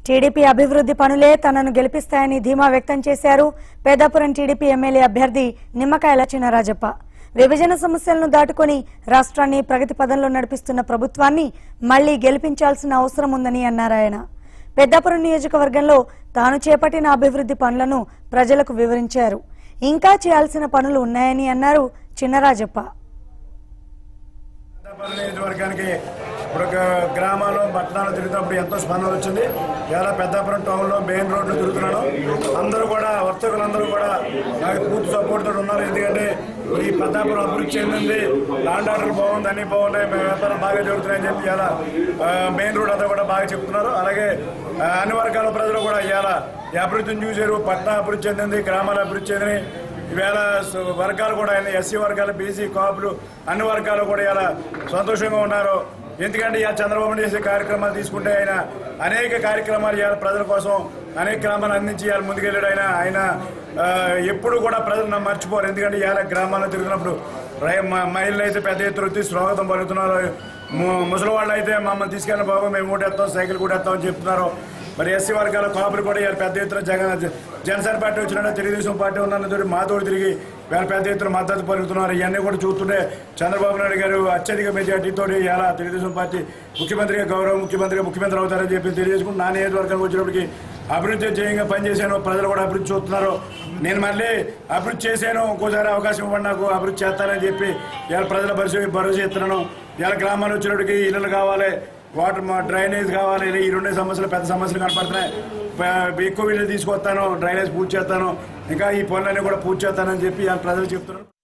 TDP అభివృద్ధి పనులే తనను గెలిపిస్తాయని ధీమా వ్యక్తం చేశారు పెద్దాపురం టీడీపీ ఎమ్మెల్యే అభ్యర్థి నిమ్మకాయల చినరాజప్ప విభజన సమస్యలను దాటుకొని రాష్ట్రాన్ని ప్రగతి పదంలో నడిపిస్తున్న ప్రభుత్వాన్ని మళ్లీ గెలిపించాల్సిన అవసరం ఉందని అన్నారు ఆయన పెద్దాపురం నియోజకవర్గంలో తాను చేపట్టిన అభివృద్ధి పనులను ప్రజలకు వివరించారు ఇంకా చేయాల్సిన పనులు ఉన్నాయని అన్నారు చిన్నరాజప్ప పెద్దపల్లి నియోజకవర్గానికి ఇప్పుడు ఒక గ్రామాలు పట్టణాలు తిరుగుతున్నప్పుడు ఎంతో స్పందన వచ్చింది ఇలా పెద్దాపురం టౌన్లో మెయిన్ రోడ్లు తిరుగుతున్నాను అందరూ కూడా వర్తకులందరూ కూడా నాకు పూర్తి సపోర్ట్ తోటి ఉన్నారు ఎందుకంటే ఈ పెద్దాపురం అభివృద్ధి చెందింది లాండ్ ఆర్డర్ బాగుంది అన్ని బాగున్నాయి మీ వ్యాపారం బాగా జరుగుతున్నాయని చెప్పి ఇలా మెయిన్ రోడ్ అంతా కూడా బాగా చెప్తున్నారు అలాగే ఆ, అన్ని వర్గాల ప్రజలు కూడా ఇవాళ ఈ అభివృద్ధిని చూశారు పట్టణ అభివృద్ధి చెందింది గ్రామాల అభివృద్ధి చెందినాయి ఈవేళ స- వర్గాలు కూడా ఎస్సీ వర్గాలు బీసీ కాపులు అన్ని వర్గాలు కూడా ఇలా సంతోషంగా ఉన్నారు ఎందుకంటే ఇలా చంద్రబాబు నాయుడు చేసే కార్యక్రమాలు తీసుకుంటే ఆయన అనేక కార్యక్రమాలు ఇవాళ ప్రజల కోసం అనేక గ్రామాలు అందించి ఇవాళ ముందుకెళ్ళాడు ఆయన ఆయన ఆ, ఎప్పుడు కూడా ప్రజలు నన్ను మర్చిపోరు ఎందుకంటే ఇవాళ గ్రామాల్లో తిరిగినప్పుడు రై- మ- మహిళలు అయితే పెద్ద ఎత్తున వచ్చి స్వాగతం పలుకుతున్నారు ము- ముసలి వాళ్ళు అయితే మమ్మల్ని తీసుకెళ్ళిన బాబు మేము ఊటేస్తాం సైకిల్ కూడా వేస్తాం అని చెప్తున్నారు మరి ఎస్సీ వర్గాల కాపులు కూడా ఇవాళ పెద్ద ఎత్తున జగన్ జనసేన పార్టీ వచ్చిన తెలుగుదేశం పార్టీ ఉన్నందుకు మాతోడు తిరిగి వీళ్ళ పెద్ద ఎత్తున మద్దతు పలుకుతున్నారు ఇవన్నీ కూడా చూస్తుంటే చంద్రబాబు నాయుడు గారు అత్యధిక మెజార్టీతో ఇలా తెలుగుదేశం పార్టీ ముఖ్యమంత్రిగా గౌరవ ముఖ్యమంత్రిగా ముఖ్యమంత్రి అవుతారని చెప్పి తెలియజేసుకుని నా నియోజకవర్గానికి వచ్చినప్పటికి అభివృద్ధి చేయంగా పనిచేశాను ప్రజలు కూడా అభివృద్ధి చూస్తున్నారు నేను మళ్ళీ అభివృద్ధి చేశాను ఇంకోసారి అవకాశం ఇవ్వండి నాకు అభివృద్ధి చేస్తానని చెప్పి ఇవాళ ప్రజల భరోసా భరోసా ఇస్తున్నాను ఇవాళ గ్రామాలు వచ్చినప్పటికి ఇళ్ళు కావాలి వాటర్ మా డ్రైనేజ్ కావాలి ఈ రెండే సమస్యలు పెద్ద సమస్యలు కనపడుతున్నాయి ప- ఎక్కువ వీళ్ళు తీసుకొస్తాను డ్రైనేజ్ పూర్తి చేస్తాను ఇంకా ఈ పనులన్నీ కూడా పూర్తి చేస్తానని చెప్పి ఇవాళ ప్రజలు చెప్తున్నారు